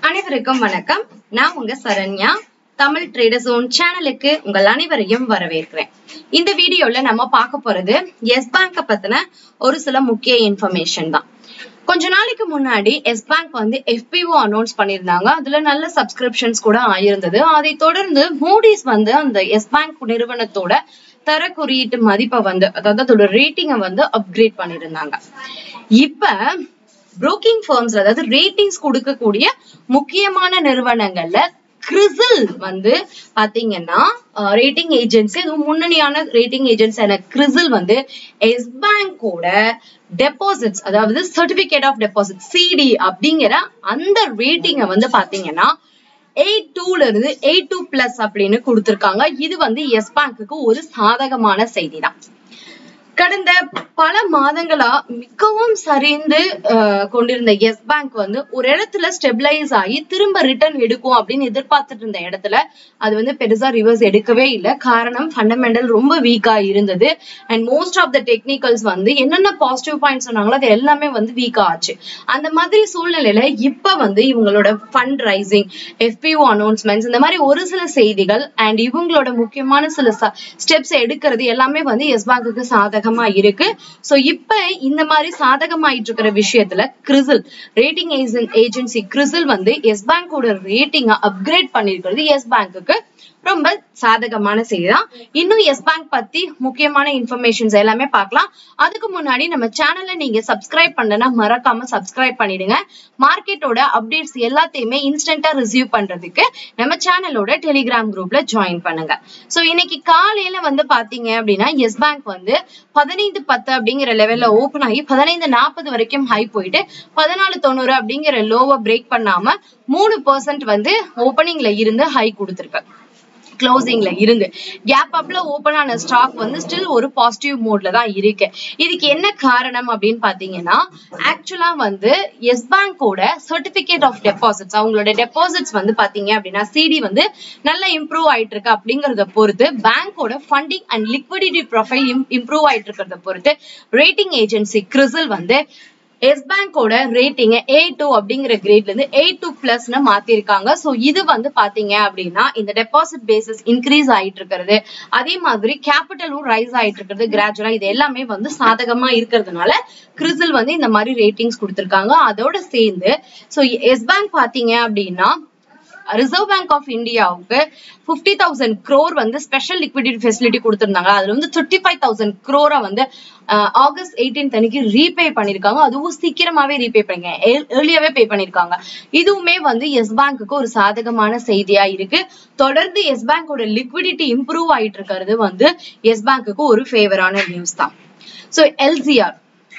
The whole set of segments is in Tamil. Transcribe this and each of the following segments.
அனைவருக்கும் வணக்கம் நான் உங்க சரண்யா தமிழ் ட்ரேடர் ஓன் சேனலுக்கு உங்கள் அனைவரையும் வரவேற்கிறேன் இந்த வீடியோல நம்ம பார்க்க போறது எஸ் பேங்க பத்தின ஒரு சில முக்கிய இன்ஃபர்மேஷன் தான் கொஞ்ச நாளைக்கு முன்னாடி எஸ் பேங்க் வந்து எஃபிஓ அனௌன்ஸ் பண்ணியிருந்தாங்க அதுல நல்ல சப்ஸ்கிரிப்ஷன்ஸ் கூட ஆயிருந்தது அதை தொடர்ந்து மூடிஸ் வந்து அந்த எஸ் பேங்க் நிறுவனத்தோட தர குறியீட்டு மதிப்பை வந்து அதாவது அதோட ரேட்டிங்கை வந்து அப்கிரேட் பண்ணியிருந்தாங்க இப்ப புரோக்கிங் ஃபர்ம்ஸ்ல அதாவது ரேட்டிங்ஸ் கொடுக்கக்கூடிய முக்கியமான நிறுவனங்கள்ல கிறிசில் வந்து பாத்தீங்கன்னா ரேட்டிங் ஏஜென்சி அதுவும் முன்னணியான ரேட்டிங் ஏஜென்சியான கிறிசில் வந்து எஸ் பேங்கோட டெபாசிட்ஸ் அதாவது சர்டிபிகேட் ஆஃப் டெபாசிட் சிடி அப்படிங்கிற அந்த ரேட்டிங்கை வந்து பாத்தீங்கன்னா எயிட் டூல இருந்து எயிட் டூ பிளஸ் அப்படின்னு கொடுத்திருக்காங்க இது வந்து எஸ் பேங்குக்கு ஒரு சாதகமான செய்தி தான் கடந்த பல மாதங்களா மிகவும் சரிந்து கொண்டிருந்த எஸ் பேங்க் வந்து ஒரு இடத்துல ஸ்டெபிளைஸ் ஆகி திரும்ப ரிட்டர்ன் எடுக்கும் அப்படின்னு எதிர்பார்த்துட்டு இருந்த இடத்துல அது வந்து பெருசா ரிவர்ஸ் எடுக்கவே இல்லை காரணம் ஃபண்டமெண்டல் ரொம்ப வீக்கா இருந்தது and most of the technicals வந்து என்னென்ன பாசிட்டிவ் பாயிண்ட் சொன்னாங்களோ அது எல்லாமே வந்து வீக்கா ஆச்சு அந்த மாதிரி சூழ்நிலையில இப்ப வந்து இவங்களோட ஃபண்ட் ரைசிங் எஃபிஓ அனௌன்ஸ்மெண்ட்ஸ் இந்த மாதிரி ஒரு சில செய்திகள் அண்ட் இவங்களோட முக்கியமான சில ஸ்டெப்ஸ் எடுக்கிறது எல்லாமே வந்து எஸ் பேங்குக்கு சாதகம் சாதகமா இருக்கு சோ இப்ப இந்த மாதிரி சாதகமாயிட்டு இருக்கிற விஷயத்துல கிறிசில் ரேட்டிங் ஏஜென்சி கிறிசில் வந்து எஸ் பேங்கோட ரேட்டிங்க அப்கிரேட் பண்ணிருக்கிறது எஸ் பேங்குக்கு ரொம்ப சாதகமான செய்தி தான் இன்னும் எஸ் பேங்க் பத்தி முக்கியமான இன்ஃபர்மேஷன்ஸ் எல்லாமே பார்க்கலாம் அதுக்கு முன்னாடி நம்ம சேனலை நீங்க சப்ஸ்கிரைப் பண்ணலன்னா மறக்காம சப்ஸ்கிரைப் பண்ணிடுங்க மார்க்கெட்டோட அப்டேட்ஸ் எல்லாத்தையுமே இன்ஸ்டன்டா ரிசீவ் பண்றதுக்கு நம்ம சேனலோட டெலிகிராம் குரூப்ல ஜாயின் பண்ணுங்க சோ இன்னைக்கு காலையில வந்து பாத்தீங்க அப்படின்னா எஸ் பேங்க் வந்து பதினைந்து பத்து அப்படிங்கிற லெவல்ல ஓபன் ஆகி பதினைந்து நாற்பது வரைக்கும் ஹை போயிட்டு பதினாலு தொண்ணூறு அப்படிங்கிற லோவை பிரேக் பண்ணாம மூணு பர்சன்ட் வந்து ஓப்பனிங்ல இருந்து ஹை கொடுத்துருக்கு க்ளோசிங்ல இருந்து கேப் அப்ல ஓபன் ஆன ஸ்டாக் வந்து ஸ்டில் ஒரு பாசிட்டிவ் மோட்ல தான் இருக்கு இதுக்கு என்ன காரணம் அப்படின்னு பாத்தீங்கன்னா ஆக்சுவலா வந்து எஸ் பேங்கோட சர்டிபிகேட் ஆஃப் டெபாசிட்ஸ் அவங்களோட டெபாசிட்ஸ் வந்து பாத்தீங்க அப்படின்னா சிடி வந்து நல்லா இம்ப்ரூவ் ஆயிட்டு இருக்கு அப்படிங்கறத பொறுத்து பேங்கோட funding and liquidity profile improve ஆயிட்டு இருக்கிறத பொறுத்து ரேட்டிங் ஏஜென்சி கிறிசில் வந்து எஸ் பேங்கோட ரேட்டிங் ஏ டூ அப்படிங்கிற கிரேட்ல இருந்து ஏ டூ பிளஸ்னு மாத்திருக்காங்க சோ இது வந்து பாத்தீங்க அப்படின்னா இந்த டெபாசிட் பேசிஸ் இன்க்ரீஸ் ஆயிட்டு இருக்கிறது அதே மாதிரி கேபிட்டலும் ரைஸ் ஆயிட்டு இருக்கிறது கிராஜுவலா இது எல்லாமே வந்து சாதகமா இருக்கிறதுனால கிறிசில் வந்து இந்த மாதிரி ரேட்டிங்ஸ் கொடுத்திருக்காங்க அதோட சேர்ந்து சோ எஸ் பேங்க் பாத்தீங்க அப்படின்னா ரிசர்வ் பேங்க் ஆஃப் இந்தியாவுக்கு பிப்டி தௌசண்ட் க்ரோர் வந்து ஸ்பெஷல் லிக்விடிட்டி ஃபெசிலிட்டி கொடுத்திருந்தாங்க அதுல வந்து தேர்ட்டி ஃபைவ் தௌசண்ட் க்ரோரை வந்து ஆகஸ்ட் எயிட்டீன் அன்னைக்கு ரீபே பண்ணிருக்காங்க அதுவும் சீக்கிரமாவே ரீபே பண்ணுங்க ஏர்லியாவே பே பண்ணிருக்காங்க இதுவுமே வந்து எஸ் பேங்க்குக்கு ஒரு சாதகமான செய்தியா இருக்கு தொடர்ந்து எஸ் பேங்கோட லிக்விடிட்டி இம்ப்ரூவ் ஆயிட்டு இருக்கிறது வந்து எஸ் பேங்க்குக்கு ஒரு ஃபேவரான நியூஸ் தான் சோ எல்சிஆர்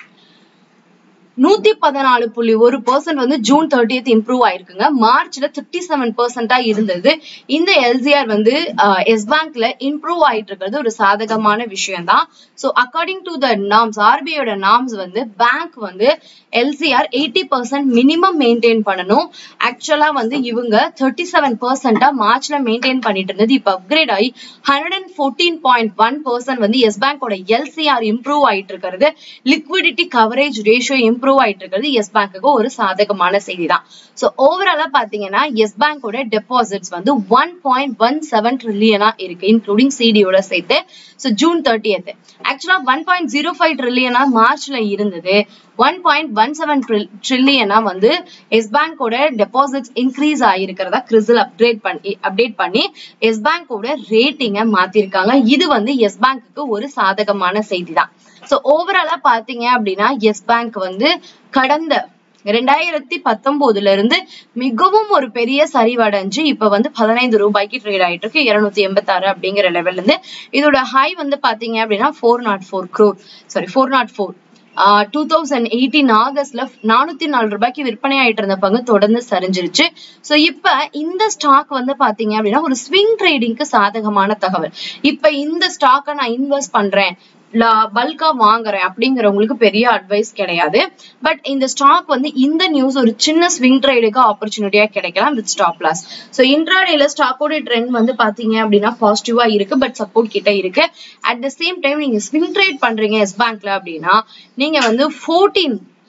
நூத்தி பதினாலு புள்ளி ஒரு பர்சன்ட் வந்து ஜூன் தேர்ட்டியத் இம்ப்ரூவ் ஆயிருக்குங்க மார்ச்ல தேர்ட்டி செவன் பர்சன்டா இருந்தது இந்த எல்சிஆர் வந்து எஸ் பேங்க்ல இம்ப்ரூவ் ஆயிட்டு இருக்கிறது ஒரு சாதகமான விஷயம் தான் so according to the norms ஆர்பிஐயோட நார்ம்ஸ் வந்து பேங்க் வந்து LCR eighty percent minimum maintain பண்ணணும் ஆக்சுவலா வந்து இவங்க தேர்ட்டி செவன் பர்சன்டா மார்ச்ல மெயின்டைன் பண்ணிட்டு இருந்தது இப்போ அப்கிரேட் ஆகி hundred and fourteen point one percent வந்து எஸ் பேங்கோட எல்சிஆர் இம்ப்ரூவ் ஆயிட்டு இருக்கிறது லிக்விடிட்டி கவரேஜ் ரேஷியோ இம்ப்ரூவ் ஆயிட்டு இருக்கிறது எஸ் பேங்க்குக்கு ஒரு சாதகமான செய்தி தான் ஸோ ஓவராலா பாத்தீங்கன்னா எஸ் பேங்கோட டெபாசிட்ஸ் வந்து ஒன் பாயிண்ட் ஒன் செவன் ட்ரில்லியனா இருக்கு இன்க்ளூடிங் சிடியோட சேர்த்து ஸோ ஜூன் தேர்ட்டியத் ஆக்சுவலா ஒன் பாயிண்ட் ஜீரோ ஃபைவ் ட்ரில்லியனா மார்ச்ல இருந்தது ஒன் பாயிண்ட் ஒன் செவன் ட்ரில்லியனா வந்து எஸ் பேங்கோட டெபாசிட்ஸ் இன்க்ரீஸ் ஆகிருக்கிறதா கிறிசில் அப்டேட் பண்ணி அப்டேட் பண்ணி எஸ் பேங்கோட ரேட்டிங்கை மாத்திருக்காங்க இது வந்து எஸ் பேங்க்குக்கு ஒரு சாதகமான செய்தி தான் ஸோ ஓவராலா பாத்தீங்க அப்படின்னா எஸ் பேங்க் வந்து கடந்த ரெண்டாயிரத்தி பத்தொன்பதுல இருந்து மிகவும் ஒரு பெரிய சரிவடைஞ்சு இப்ப வந்து பதினைந்து ரூபாய்க்கு ட்ரேட் ஆயிட்டு இருக்கு இருநூத்தி எண்பத்தி ஆறு அப்படிங்கிற லெவல்ல இருந்து இதோட ஹை வந்து பாத்தீங்க அப்படின்னா four naught four crore sorry four naught four two thousand eighteen ஆகஸ்ட்ல நானூத்தி நாலு ரூபாய்க்கு விற்பனை ஆயிட்டு இருந்த பங்கு தொடர்ந்து சரிஞ்சிருச்சு சோ இப்ப இந்த ஸ்டாக் வந்து பாத்தீங்க அப்படின்னா ஒரு ஸ்விங் ட்ரேடிங்க்கு சாதகமான தகவல் இப்ப இந்த ஸ்டாக்கை நான் இன்வெஸ்ட் பண்றேன் பல்கா வாங்குறேன் அப்படிங்கிறவங்களுக்கு பெரிய அட்வைஸ் கிடையாது பட் இந்த ஸ்டாக் வந்து இந்த நியூஸ் ஒரு சின்ன ஸ்விங் ட்ரேடுக்கு ஆப்பர்ச்சுனிட்டியா கிடைக்கலாம் வித் ஸ்டாப் லாஸ் ஸோ இன்ட்ராடேல ஸ்டாக்கோட ட்ரெண்ட் வந்து பாத்தீங்க அப்படின்னா பாசிட்டிவா இருக்கு பட் சப்போர்ட் கிட்ட இருக்கு அட் த சேம் டைம் நீங்க ஸ்விங் ட்ரேட் பண்றீங்க எஸ் பேங்க்ல அப்படின்னா நீங்க வந்து ஃபோர்டீன்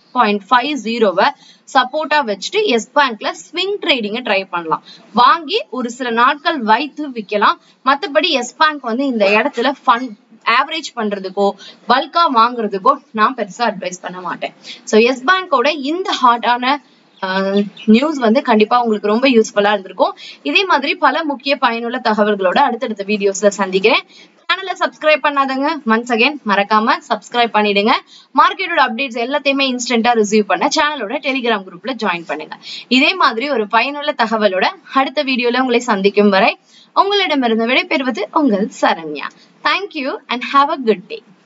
பாயிண்ட் ஃபைவ் ஜீரோவை சப்போர்ட்டா வச்சுட்டு எஸ் பேங்க்ல ஸ்விங் ட்ரேடிங்க ட்ரை பண்ணலாம் வாங்கி ஒரு சில நாட்கள் வைத்து விற்கலாம் மத்தபடி எஸ் பேங்க் வந்து இந்த இடத்துல ஃபண்ட் ஆவரேஜ் பண்றதுக்கோ பல்கா வாங்குறதுக்கோ நான் பெருசா அட்வைஸ் பண்ண மாட்டேன் ஸோ எஸ் பேங்கோட இந்த ஹாட்டான நியூஸ் வந்து கண்டிப்பா உங்களுக்கு ரொம்ப யூஸ்ஃபுல்லா இருந்திருக்கும் இதே மாதிரி பல முக்கிய பயனுள்ள தகவல்களோட அடுத்தடுத்த வீடியோஸ்ல சந்திக்கிறேன் சேனலை சப்ஸ்கிரைப் பண்ணாதவங்க ஒன்ஸ் அகைன் மறக்காம சப்ஸ்கிரைப் பண்ணிடுங்க மார்க்கெட்டோட அப்டேட்ஸ் எல்லாத்தையுமே இன்ஸ்டன்டா ரிசீவ் பண்ண சேனலோட டெலிகிராம் குரூப்ல ஜாயின் பண்ணுங்க இதே மாதிரி ஒரு பயனுள்ள தகவலோட அடுத்த வீடியோல உங்களை சந்திக்கும் வரை உங்களிடமிருந்து விடைபெறுவது உங்கள் Saranya thank you and have a good day